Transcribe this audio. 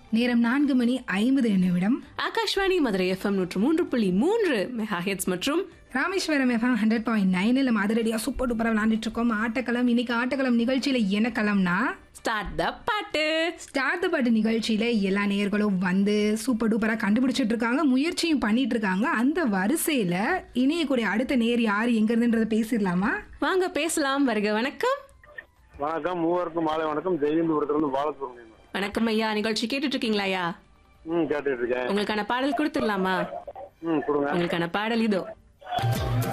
நேரம் நான்கு மணி ஐம்பது நிமிடம் ஆகாஷ்வாணி மதுரை எஃப்எம் நூற்று மூன்று புள்ளி மூன்று மெகா ஹெட்ஸ் மற்றும் ராமேஸ்வரம் எஃப்எம் ஹண்ட்ரட் பாயிண்ட் நைனில் நம்ம அதிரடியாக சூப்பர் டூப்பராக விளாண்டுட்டு இருக்கோம் ஆட்டக்களம் இன்னைக்கு ஆட்டக்களம் நிகழ்ச்சியில் என்ன களம்னா ஸ்டார்ட் த பாட்டு ஸ்டார்ட் பாட்டு நிகழ்ச்சியில் எல்லா நேயர்களும் வந்து சூப்பர் டூப்பராக கண்டுபிடிச்சிட்டு இருக்காங்க முயற்சியும் பண்ணிட்டு இருக்காங்க அந்த வரிசையில் இணையக்கூடிய அடுத்த நேர் யார் எங்கிறதுன்றதை பேசிடலாமா வாங்க பேசலாம் வருக வணக்கம் வணக்கம் மூவருக்கும் மாலை வணக்கம் ஜெயந்தபுரத்துலேருந்து பாலசுப்ரமணியம் வணக்கம் ஐயா நிகழ்ச்சி கேட்டுட்டு இருக்கீங்களா ஐயா ம் கேட்டுட்டு இருக்கேன் உங்களுக்கான பாடல் கொடுத்துடலாமா ம் கொடுங்க உங்களுக்கான பாடல் இதோ